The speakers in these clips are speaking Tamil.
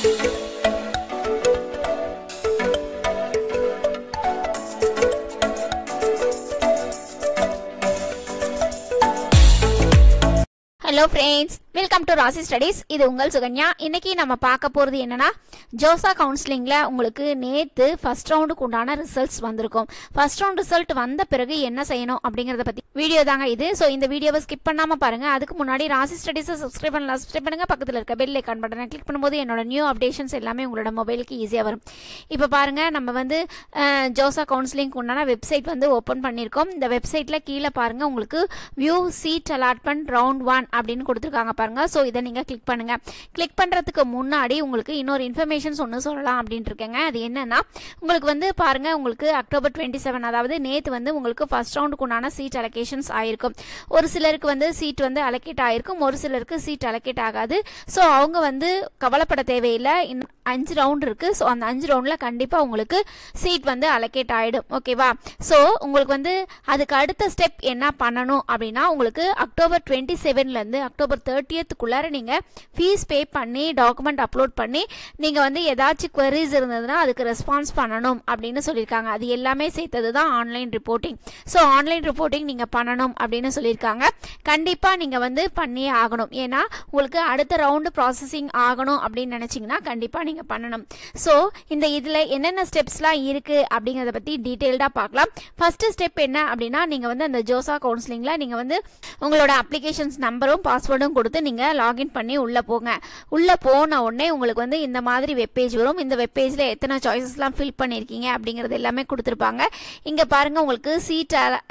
hello friends welcome to Rasi studies இது உங்கள் சுகன்யா இன்னைக்கு நம்ம பார்க்க போகிறது என்னன்னா ஜோசா கவுன்சிலிங்கில் உங்களுக்கு நேற்று ஃபர்ஸ்ட் ரவுண்டுக்கு உண்டான ரிசல்ட்ஸ் வந்திருக்கும் ஃபர்ஸ்ட் ரவுண்ட் ரிசல்ட் வந்த பிறகு என்ன செய்யணும் அப்படிங்கிறத பற்றி வீடியோ தாங்க இது ஸோ இந்த வீடியோவை ஸ்கிப் பண்ணாமல் பாருங்கள் அதுக்கு முன்னாடி ராசி ஸ்டடீஸை சப்ஸ்கிரைப் பண்ணலாம் சப்ஸ்கிரைப் பண்ணுங்கள் பக்கத்தில் இருக்க பெல் ஐக்கான் பட்டனை கிளிக் பண்ணும்போது என்னோட நியூ அப்டேஷன்ஸ் எல்லாமே உங்களோட மொபைலுக்கு ஈஸியாக வரும் இப்போ பாருங்கள் நம்ம வந்து அஹ், ஜோசா கவுன்சிலிங்க்கு உண்டான வெப்சைட் வந்து ஓப்பன் பண்ணியிருக்கோம் இந்த வெப்சைட்டில் கீழே பாருங்கள் உங்களுக்கு view seat allotment round one அப்படின்னு கொடுத்துருக்காங்க பாருங்க ஸோ இதை நீங்கள் கிளிக் பண்ணுங்க கிளிக் பண்ணுறதுக்கு முன்னாடி உங்களுக்கு இன்னொரு இன்ஃபர்மேஷன்ஸ் ஒன்று சொல்லலாம் அப்படின்ட்டு இருக்கேங்க அது என்னன்னா உங்களுக்கு வந்து பாருங்க உங்களுக்கு அக்டோபர் டுவெண்ட்டி செவன் அதாவது நேற்று வந்து உங்களுக்கு ஃபர்ஸ்ட் ரவுண்டுக்கு உண்டான சீட் அலோகேஷன்ஸ் ஆயிருக்கும் ஒரு சிலருக்கு வந்து சீட் வந்து அலோகேட் ஆயிருக்கும் ஒரு சிலருக்கு சீட் அலோகேட் ஆகாது ஸோ அவங்க வந்து கவலைப்பட தேவையில்லை இன்னும் அஞ்சு ரவுண்ட் இருக்கு ஸோ அந்த அஞ்சு ரவுண்டில் கண்டிப்பாக உங்களுக்கு சீட் வந்து அலோகேட் ஆகிடும் ஓகேவா ஸோ உங்களுக்கு வந்து அதுக்கு அடுத்த ஸ்டெப் என்ன பண்ணணும் அப்படின்னா உங்களுக்கு அக்டோபர் டுவெண்ட்டி செவன்லேருந்து அக்டோபர் தேர்ட்டியத்துக்குள்ளார நீங்கள் ஃபீஸ் பே பண்ணி டாக்குமெண்ட் அப்லோட் பண்ணி நீங்கள் வந்து ஏதாச்சும் queries இருந்ததுன்னா அதுக்கு ரெஸ்பான்ஸ் பண்ணணும் அப்படின்னு சொல்லியிருக்காங்க அது எல்லாமே சேர்த்தது தான் online reporting so online reporting நீங்கள் பண்ணணும் அப்படின்னு சொல்லியிருக்காங்க கண்டிப்பாக நீங்கள் வந்து பண்ணியே ஆகணும் ஏன்னா உங்களுக்கு அடுத்த ரவுண்டு ப்ராசஸிங் ஆகணும் அப்படின்னு நினச்சிங்கன்னா கண்டிப்பாக நீங்கள் பண்ணணும் ஸோ இந்த இதில் என்னென்ன ஸ்டெப்ஸ்லாம் இருக்குது அப்படிங்கிறத பற்றி டீட்டெயில்டாக பார்க்கலாம் ஃபஸ்ட்டு ஸ்டெப் என்ன அப்படின்னா நீங்கள் வந்து அந்த ஜோசா கவுன்சிலிங்கில் நீங்கள் வந்து உங்களோட அப்ளிகேஷன்ஸ் நம்பரும் பாஸ்வேர்டும் கொடுத்து நீங்கள் லாகின் பண்ணி உள்ளே போங்க உள்ளே போன உடனே உங்களுக்கு வந்து இந்த மாதிரி வெப்பேஜ் வரும் இந்த வெப்பேஜில் எத்தனை சாய்ஸஸ்லாம் ஃபில் பண்ணியிருக்கீங்க அப்படிங்கிறது எல்லாமே கொடுத்துருப்பாங்க இங்கே பாருங்கள் உங்களுக்கு சீட்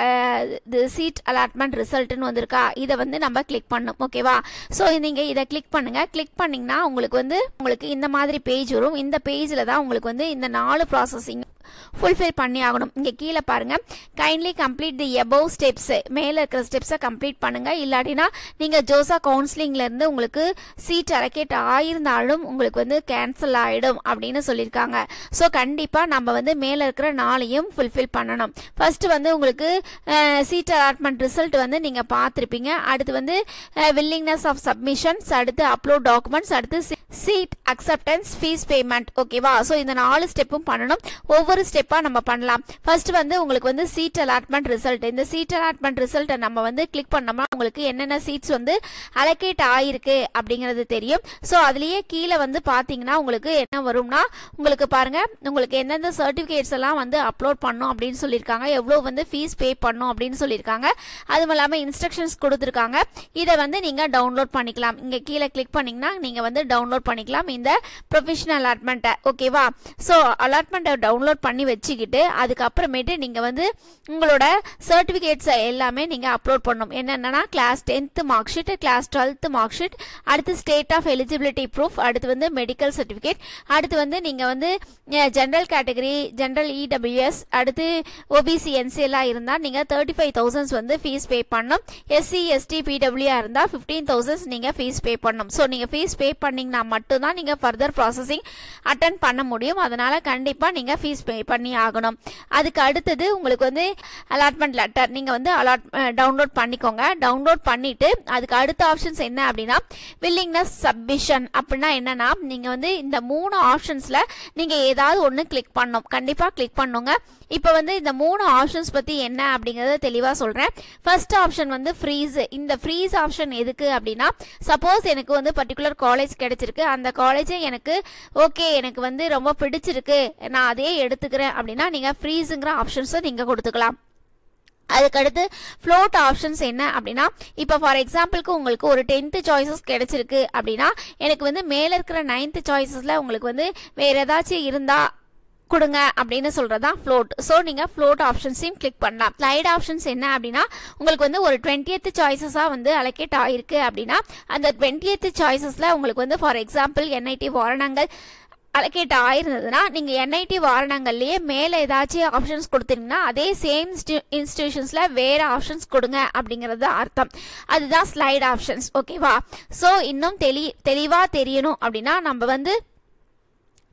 இது சீட் அலாட்மெண்ட் ரிசல்ட்னு வந்திருக்கா இதை வந்து நம்ம கிளிக் பண்ணணும் ஓகேவா ஸோ நீங்கள் இதை கிளிக் பண்ணுங்கள் கிளிக் பண்ணிங்கன்னா உங்களுக்கு வந்து உங்களுக்கு இந்த மாதிரி பேஜ் வரும் இந்த பேஜில் தான் உங்களுக்கு வந்து இந்த நாலு ப்ராசஸிங் ஃபுல்ஃபில் பண்ணி ஆகணும் இங்கே கீழே பாருங்க kindly complete the above steps மேலே இருக்கிற ஸ்டெப்ஸை கம்ப்ளீட் பண்ணுங்க இல்லாட்டினா நீங்கள் ஜோசா கவுன்சிலிங்ல இருந்து உங்களுக்கு சீட் அலோகேட் ஆயிருந்தாலும் உங்களுக்கு வந்து கேன்சல் ஆகிடும் அப்படின்னு சொல்லியிருக்காங்க ஸோ கண்டிப்பாக நம்ம வந்து மேலே இருக்கிற நாளையும் ஃபுல்ஃபில் பண்ணணும் ஃபர்ஸ்ட் வந்து உங்களுக்கு சீட் அலாட்மெண்ட் ரிசல்ட் வந்து நீங்கள் பார்த்துருப்பீங்க அடுத்து வந்து வில்லிங்னஸ் ஆஃப் சப்மிஷன்ஸ் அடுத்து அப்லோட் டாக்குமெண்ட்ஸ் அடுத்து சீட் அக்செப்டன்ஸ் ஃபீஸ் பேமெண்ட் ஓகேவா ஸோ இந்த நாலு ஸ்டெப்பும் பண்ணணும் ஒவ்வொரு ஸ்டெப்பாக நம்ம பண்ணலாம் ஃபர்ஸ்ட் வந்து உங்களுக்கு வந்து சீட் அலாட்மெண்ட் ரிசல்ட் இந்த சீட் அலாட்மெண்ட் ரிசல்ட்டை நம்ம வந்து கிளிக் பண்ணோம்னா உங்களுக்கு என்னென்ன சீட்ஸ் வந்து அலோகேட் ஆயிருக்கு அப்படிங்கிறது தெரியும் ஸோ அதுலேயே கீழே வந்து பார்த்தீங்கன்னா உங்களுக்கு என்ன வரும்னா உங்களுக்கு பாருங்க உங்களுக்கு எந்தெந்த சர்டிஃபிகேட்ஸ் எல்லாம் வந்து அப்லோட் பண்ணும் அப்படின்னு சொல்லியிருக்காங்க எவ்வளோ வந்து ஃபீஸ் பே பண்ணும் அப்படின்னு சொல்லியிருக்காங்க அதுவும் இல்லாமல் இன்ஸ்ட்ரக்ஷன்ஸ் கொடுத்துருக்காங்க இதை வந்து நீங்கள் டவுன்லோட் பண்ணிக்கலாம் இங்கே கீழே கிளிக் பண்ணிங்கன்னா நீங்கள் வந்து டவுன்லோட் பண்ணிக்கலாம் இந்த ப்ரொஃபஷனல் அலாட்மெண்ட்டை ஓகேவா ஸோ அலாட்மெண்ட்டை டவுன்லோட் பண்ணி வச்சுக்கிட்டு அதுக்கப்புறமேட்டு நீங்கள் வந்து உங்களோட சர்டிஃபிகேட்ஸை எல்லாமே நீங்கள் அப்லோட் பண்ணணும் என்னென்னா class tenth mark sheet class twelfth mark sheet அடுத்து ஸ்டேட் ஆஃப் எலிஜிபிலிட்டி ப்ரூஃப் அடுத்து வந்து மெடிக்கல் சர்டிஃபிகேட் அடுத்து வந்து நீங்கள் வந்து ஜென்ரல் கேட்டகரி ஜென்ரல் இடபிள்யூஎஸ் அடுத்து ஓபிசி என்சி எல்லாம் இருந்தால் நீங்கள் தேர்ட்டி ஃபைவ் தௌசண்ட்ஸ் வந்து ஃபீஸ் பே பண்ணணும் எஸ்சி எஸ்டி பிடபிள்யூஆர் இருந்தால் ஃபிஃப்டீன் தௌசண்ட்ஸ் நீங்கள் ஃபீஸ் பே பண்ணணும் ஸோ நீங்கள் ஃபீஸ் பே பண்ணிங்கன்னா மட்டும்தான் நீங்கள் ஃபர்தர் ப்ராசஸிங் அட்டன் பண்ண முடியும் அதனால் கண்டிப்பாக நீங்கள் ஃபீஸ் பே பண்ணி ஆகணும் அதுக்கு அடுத்தது உங்களுக்கு வந்து அலாட்மெண்ட் லெட்டர் நீங்கள் வந்து அலாட் டவுன்லோட் பண்ணிக்கோங்க டவுன்லோட் பண்ணிவிட்டு அதுக்கு அடுத்த ஆப்ஷன்ஸ் என்ன அப்படின்னா வில்லிங்னஸ் சப்மிஷன் அப்படின்னா என்னன்னா நீங்கள் வந்து இந்த மூணு ஆப்ஷன்ஸில் நீங்கள் ஏதாவது ஒன்று கிளிக் பண்ணணும் கண்டிப்பாக கிளிக் பண்ணுங்க இப்போ வந்து இந்த மூணு ஆப்ஷன்ஸ் பற்றி என்ன அப்படிங்கிறத தெளிவாக சொல்கிறேன் ஃபர்ஸ்ட் ஆப்ஷன் வந்து ஃப்ரீஸ் இந்த ஃப்ரீஸ் ஆப்ஷன் எதுக்கு அப்படின்னா சப்போஸ் எனக்கு வந்து பர்டிகுலர் காலேஜ் கிடைச்சிருக்கு அந்த காலேஜே எனக்கு ஓகே எனக்கு வந்து ரொம்ப பிடிச்சிருக்கு நான் அதே எடுத்துக்கிறேன் அப்படின்னா நீங்கள் ஃப்ரீஸுங்கிற ஆப்ஷன்ஸை நீங்கள் கொடுத்துக்கலாம் அதுக்கடுத்து ஃப்ளோட் ஆப்ஷன்ஸ் என்ன அப்படின்னா இப்போ ஃபார் எக்ஸாம்பிளுக்கு உங்களுக்கு ஒரு டென்த்து சாய்ஸஸ் கிடைச்சிருக்கு அப்படின்னா எனக்கு வந்து மேலே இருக்கிற நைன்த்து சாய்ஸஸில் உங்களுக்கு வந்து வேறு ஏதாச்சும் இருந்தால் கொடுங்க அப்படின்னு சொல்றதா ஃப்ளோட் ஸோ நீங்கள் ஃப்ளோட் ஆப்ஷன்ஸையும் கிளிக் பண்ணலாம் ஸ்லைட் ஆப்ஷன்ஸ் என்ன அப்படின்னா உங்களுக்கு வந்து ஒரு டுவெண்ட்டியத்து சாய்ஸஸாக வந்து அலோகேட் ஆயிருக்கு அப்படின்னா அந்த டுவெண்ட்டியத்து சாய்ஸஸில் உங்களுக்கு வந்து for example NIT Warangal allocate ஆயிருந்ததுன்னா நீங்கள் என்ஐடி வாரணங்கள்லேயே மேலே ஏதாச்சும் ஆப்ஷன்ஸ் கொடுத்தீங்கன்னா அதே சேம் இன்ஸ்டிடியூஷன்ஸில் வேறு ஆப்ஷன்ஸ் கொடுங்க அப்படிங்கிறது அர்த்தம் அதுதான் ஸ்லைட் ஆப்ஷன்ஸ் ஓகேவா ஸோ இன்னும் தெளி தெளிவாக தெரியணும் அப்படின்னா நம்ம வந்து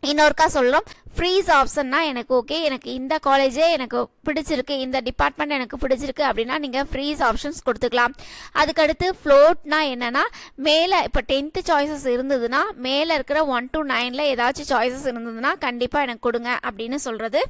இன்னொருக்கா சொல்கிறோம் ஃப்ரீஸ் ஆப்ஷன்னா எனக்கு ஓகே எனக்கு இந்த காலேஜே எனக்கு பிடிச்சிருக்கு இந்த டிபார்ட்மெண்ட் எனக்கு பிடிச்சிருக்கு அப்படின்னா நீங்கள் ஃப்ரீஸ் ஆப்ஷன்ஸ் கொடுத்துக்கலாம் அதுக்கடுத்து ஃப்ளோட்னா என்னன்னா மேலே இப்போ டென்த்து சாய்ஸஸ் இருந்ததுன்னா மேலே இருக்கிற ஒன் டு நைனில் ஏதாச்சும் சாய்ஸஸ் இருந்ததுன்னா கண்டிப்பாக எனக்கு கொடுங்க அப்படின்னு சொல்கிறது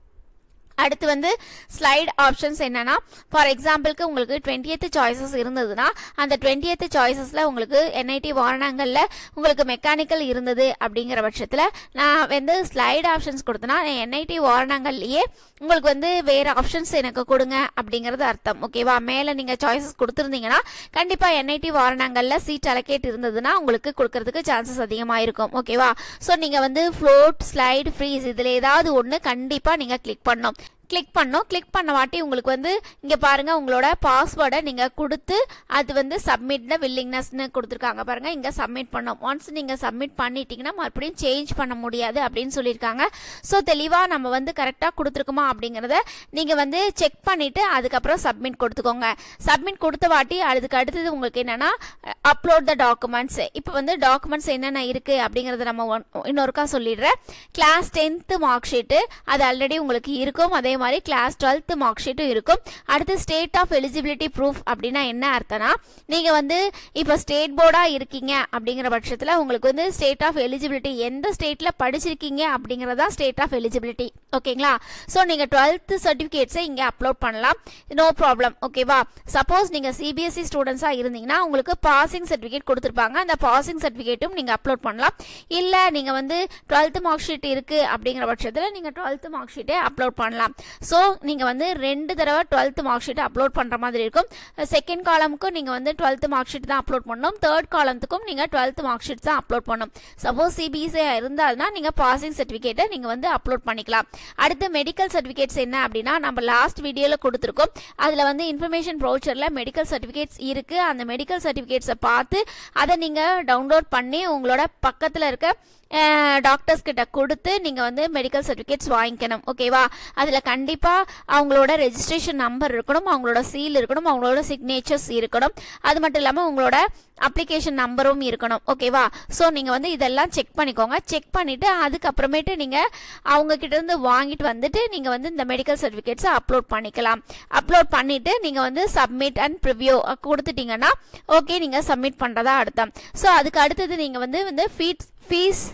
அடுத்து வந்து ஸ்லைட் ஆப்ஷன்ஸ் என்னன்னா ஃபார் எக்ஸாம்பிளுக்கு உங்களுக்கு டுவெண்ட்டியத்து சாய்ஸஸ் இருந்ததுன்னா அந்த டுவெண்ட்டியத்து சாய்ஸஸில் உங்களுக்கு என்ஐடி வாரணங்களில் உங்களுக்கு மெக்கானிக்கல் இருந்தது அப்படிங்கிற பட்சத்தில் நான் வந்து ஸ்லைட் ஆப்ஷன்ஸ் கொடுத்தேன்னா என்ஐடி வாரணங்கள்லேயே உங்களுக்கு வந்து வேறு ஆப்ஷன்ஸ் எனக்கு கொடுங்க அப்படிங்கிறது அர்த்தம் ஓகேவா மேலே நீங்கள் சாய்ஸஸ் கொடுத்துருந்தீங்கன்னா கண்டிப்பாக என்ஐடி வாரணங்களில் சீட் அலோகேட் இருந்ததுன்னா உங்களுக்கு கொடுக்கறதுக்கு சான்சஸ் அதிகமாக இருக்கும் ஓகேவா ஸோ நீங்கள் வந்து ஃப்ளோட் ஸ்லைடு ஃப்ரீஸ் இதில் ஏதாவது ஒன்று கண்டிப்பாக நீங்கள் கிளிக் பண்ணணும் கிளிக் பண்ணோம் கிளிக் பண்ண வாட்டி உங்களுக்கு வந்து இங்கே பாருங்கள் உங்களோட பாஸ்வேர்டை நீங்கள் கொடுத்து அது வந்து சப்மிட்னு வில்லிங்னஸ்னு கொடுத்துருக்காங்க பாருங்கள் இங்கே சப்மிட் பண்ணோம் ஒன்ஸ் நீங்கள் சப்மிட் பண்ணிட்டீங்கன்னா மறுபடியும் சேஞ்ச் பண்ண முடியாது அப்படின்னு சொல்லியிருக்காங்க ஸோ தெளிவாக நம்ம வந்து கரெக்டாக கொடுத்துருக்குமா அப்படிங்கிறத நீங்கள் வந்து செக் பண்ணிவிட்டு அதுக்கப்புறம் சப்மிட் கொடுத்துக்கோங்க சப்மிட் கொடுத்த வாட்டி அதுக்கு அடுத்தது உங்களுக்கு என்னென்னா அப்லோட் த டாக்குமெண்ட்ஸ் இப்போ வந்து டாக்குமெண்ட்ஸ் என்னென்ன இருக்குது அப்படிங்கிறத நம்ம ஒன் இன்னொருக்கா சொல்லிடுறேன் கிளாஸ் டென்த்து மார்க் ஷீட்டு அது ஆல்ரெடி உங்களுக்கு இருக்கும் அதே மாதிரி கிளாஸ் டுவெல்த் மார்க் ஷீட்டும் இருக்கும் அடுத்து ஸ்டேட் ஆஃப் எலிஜிபிலிட்டி ப்ரூஃப் அப்படின்னா என்ன அர்த்தம்னா நீங்கள் வந்து இப்போ ஸ்டேட் போர்டாக இருக்கீங்க அப்படிங்கிற பட்சத்தில் உங்களுக்கு வந்து ஸ்டேட் ஆஃப் எலிஜிபிலிட்டி எந்த ஸ்டேட்டில் படிச்சிருக்கீங்க அப்படிங்கிறதா ஸ்டேட் ஆஃப் எலிஜிபிலிட்டி ஓகேங்களா ஸோ நீங்கள் டுவெல்த்து சர்டிஃபிகேட்ஸை இங்கே அப்லோட் பண்ணலாம் நோ ப்ராப்ளம் ஓகேவா சப்போஸ் நீங்கள் சிபிஎஸ்சி ஸ்டூடெண்ட்ஸாக இருந்தீங்கன்னா உங்களுக்கு பாசிங் சர்டிஃபிகேட் கொடுத்துருப்பாங்க அந்த பாசிங் சர்டிஃபிகேட்டும் நீங்கள் அப்லோட் பண்ணலாம் இல்லை நீங்கள் வந்து டுவெல்த்து மார்க் ஷீட் இருக்குது அப்படிங்கிற பட்சத்தில் நீங்கள் டுவெல்த்து மார்க் ஷீட்டை அப்லோட் பண்ணலாம் ஸோ நீங்கள் வந்து ரெண்டு தடவை டுவெல்த்து மார்க் ஷீட் அப்லோட் பண்ணுற மாதிரி இருக்கும் செகண்ட் காலமுக்கும் நீங்கள் வந்து டுவெல்த்து மார்க் ஷீட் தான் அப்லோட் பண்ணணும் தேர்ட் காலத்துக்கும் நீங்கள் டுவெல்த்து மார்க் ஷீட் தான் அப்லோட் பண்ணணும் சப்போஸ் சிபிஎஸ்சி இருந்தால்னா நீங்கள் பாசிங் சர்டிஃபிகேட்டை நீங்கள் வந்து அப்லோட் பண்ணிக்கலாம் அடுத்து மெடிக்கல் சர்டிஃபிகேட்ஸ் என்ன அப்படின்னா நம்ம லாஸ்ட் வீடியோவில் கொடுத்துருக்கோம் அதில் வந்து இன்ஃபர்மேஷன் ப்ரௌச்சரில் மெடிக்கல் சர்டிஃபிகேட்ஸ் இருக்குது அந்த மெடிக்கல் சர்டிஃபிகேட்ஸை பார்த்து அதை நீங்கள் டவுன்லோட் பண்ணி உங்களோட பக்கத்தில் இருக்க டாக்டர்ஸ் கிட்ட கொடுத்து நீங்கள் வந்து மெடிக்கல் சர்டிஃபிகேட்ஸ் வாங்கிக்கணும் ஓகேவா அதில் கண்டிப்பாக அவங்களோட ரெஜிஸ்ட்ரேஷன் நம்பர் இருக்கணும் அவங்களோட சீல் இருக்கணும் அவங்களோட சிக்னேச்சர்ஸ் இருக்கணும் அது மட்டும் இல்லாமல் உங்களோட அப்ளிகேஷன் நம்பரும் இருக்கணும் ஓகேவா ஸோ நீங்கள் வந்து இதெல்லாம் செக் பண்ணிக்கோங்க செக் பண்ணிவிட்டு அதுக்கப்புறமேட்டு நீங்கள் அவங்க கிட்ட இருந்து வாங்கிட்டு வந்துட்டு நீங்கள் வந்து இந்த மெடிக்கல் சர்டிஃபிகேட்ஸை அப்லோட் பண்ணிக்கலாம் அப்லோட் பண்ணிவிட்டு நீங்கள் வந்து சப்மிட் அண்ட் ப்ரிவ்யூ கொடுத்துட்டீங்கன்னா ஓகே நீங்கள் சப்மிட் பண்ணுறதா அர்த்தம் ஸோ அதுக்கு அடுத்தது நீங்கள் வந்து வந்து ஃபீட் ஃபீஸ்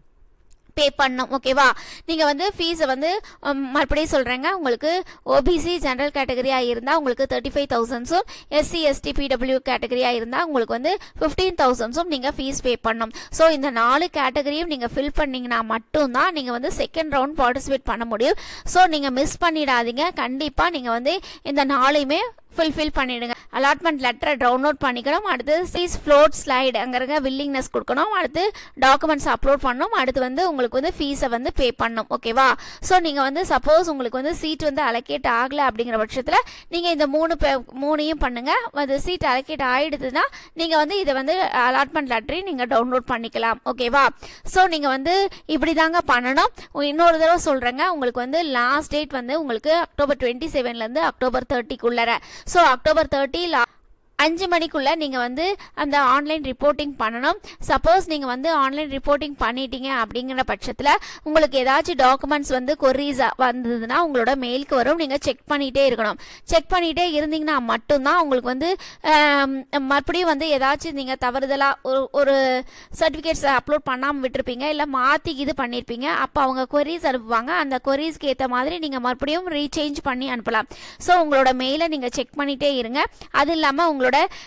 பே பண்ணணும் ஓகேவா நீங்கள் வந்து ஃபீஸை வந்து உம், மறுபடியும் சொல்கிறேங்க உங்களுக்கு ஓபிசி ஜென்ரல் கேட்டகரியாக இருந்தால் உங்களுக்கு தேர்ட்டி ஃபைவ் தௌசண்ட்ஸும் எஸ்சி எஸ்டி பிடபிள்யூ கேட்டகரியாக இருந்தால் உங்களுக்கு வந்து ஃபிஃப்டீன் தௌசண்ட்ஸும் நீங்கள் ஃபீஸ் பே பண்ணணும் ஸோ இந்த நாலு கேட்டகரியும் நீங்கள் ஃபில் பண்ணீங்கன்னா மட்டும்தான் நீங்கள் வந்து செகண்ட் ரவுண்ட் பார்ட்டிசிபேட் பண்ண முடியும் ஸோ நீங்கள் மிஸ் பண்ணிடாதீங்க கண்டிப்பாக நீங்கள் வந்து இந்த நாளையுமே ஃபுல்ஃபில் பண்ணிடுங்க அலாட்மெண்ட் லெட்டரை டவுன்லோட் பண்ணிக்கணும் அடுத்து சீஸ் ஃப்ளோட் ஸ்லைடு அங்கே இருக்க வில்லிங்னஸ் கொடுக்கணும் அடுத்து டாக்குமெண்ட்ஸ் அப்லோட் பண்ணணும் அடுத்து வந்து உங்களுக்கு வந்து ஃபீஸை வந்து பே பண்ணணும் ஓகேவா ஸோ நீங்கள் வந்து சப்போஸ் உங்களுக்கு வந்து சீட் வந்து அலோகேட் ஆகலை அப்படிங்கிற பட்சத்தில் நீங்கள் இந்த மூணு பே மூணையும் பண்ணுங்கள் அது சீட் அலோகேட் ஆகிடுதுன்னா நீங்கள் வந்து இதை வந்து அலாட்மெண்ட் லெட்டரையும் நீங்கள் டவுன்லோட் பண்ணிக்கலாம் ஓகேவா ஸோ நீங்கள் வந்து இப்படி தாங்க பண்ணணும் இன்னொரு தடவை சொல்கிறேங்க உங்களுக்கு வந்து லாஸ்ட் டேட் வந்து உங்களுக்கு அக்டோபர் டுவெண்ட்டி செவன்லேருந்து அக்டோபர் தேர்ட்டிக்குள்ளர ஸோ அக்டோபர் தேர்ட்டி அஞ்சு மணிக்குள்ளே நீங்கள் வந்து அந்த ஆன்லைன் ரிப்போர்ட்டிங் பண்ணணும் சப்போஸ் நீங்கள் வந்து ஆன்லைன் ரிப்போர்ட்டிங் பண்ணிட்டீங்க அப்படிங்கிற பட்சத்தில் உங்களுக்கு ஏதாச்சும் டாக்குமெண்ட்ஸ் வந்து கொரீஸ் வந்ததுன்னா உங்களோட மெயிலுக்கு வரும் நீங்கள் செக் பண்ணிகிட்டே இருக்கணும் செக் பண்ணிகிட்டே இருந்தீங்கன்னா மட்டும்தான் உங்களுக்கு வந்து ஆம், மறுபடியும் வந்து ஏதாச்சும் நீங்கள் தவறுதலாக ஒரு ஒரு சர்டிஃபிகேட்ஸ் அப்லோட் பண்ணாமல் விட்டுருப்பீங்க இல்லை மாற்றி இது பண்ணியிருப்பீங்க அப்போ அவங்க கொரீஸ் அனுப்புவாங்க அந்த கொரீஸ்க்கு ஏற்ற மாதிரி நீங்கள் மறுபடியும் ரீசேஞ்ச் பண்ணி அனுப்பலாம் ஸோ உங்களோட மெயிலை நீங்கள் செக் பண்ணிகிட்டே இருங்க அது இல்லாமல் உங்களோட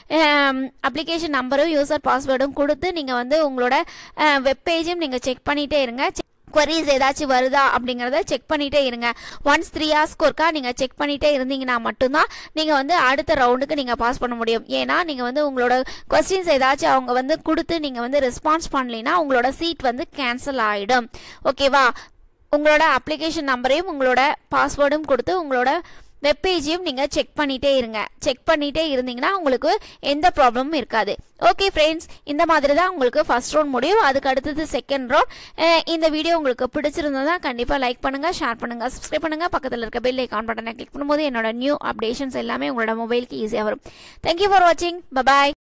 அப்ளிகேஷன் நம்பரும் யூசர் பாஸ்வேர்டும் கொடுத்து நீங்கள் வந்து உங்களோட வெப் பேஜும் நீங்கள் செக் பண்ணிகிட்டே இருங்க queries ஏதாச்சும் வருதா அப்படிங்கிறத செக் பண்ணிட்டே இருங்க ஒன்ஸ் த்ரீ ஹார்ஸ்க்கு ஒருக்கா நீங்கள் செக் பண்ணிட்டே இருந்தீங்கன்னா மட்டும்தான் நீங்கள் வந்து அடுத்த ரவுண்டுக்கு நீங்கள் பாஸ் பண்ண முடியும் ஏன்னா நீங்கள் வந்து உங்களோட கொஸ்டின்ஸ் ஏதாச்சும் அவங்க வந்து கொடுத்து நீங்கள் வந்து ரெஸ்பான்ஸ் பண்ணலைன்னா உங்களோட சீட் வந்து கேன்சல் ஆகிடும் ஓகேவா உங்களோட அப்ளிகேஷன் நம்பரையும் உங்களோட பாஸ்வேர்டும் கொடுத்து உங்களோட வெப்பேஜையும் நீங்கள் செக் பண்ணிட்டே இருங்க செக் பண்ணிட்டே இருந்தீங்கன்னா உங்களுக்கு எந்த ப்ராப்ளமும் இருக்காது ஓகே ஃப்ரெண்ட்ஸ் இந்த மாதிரி தான் உங்களுக்கு ஃபர்ஸ்ட் ரவுண்ட் முடியும் அதுக்கு அடுத்தது செகண்ட் ரவுண்ட் இந்த வீடியோ உங்களுக்கு பிடிச்சிருந்ததா கண்டிப்பாக லைக் பண்ணுங்கள் ஷேர் பண்ணுங்கள் சப்ஸ்கிரைப் பண்ணுங்கள் பக்கத்தில் இருக்க பெல் ஐக்கான் பட்டனை கிளிக் பண்ணும்போது என்னோட நியூ அப்டேஷன்ஸ் எல்லாமே உங்களோட மொபைலுக்கு ஈஸியாக வரும் தேங்க்யூ ஃபார் வாட்சிங் பபாய்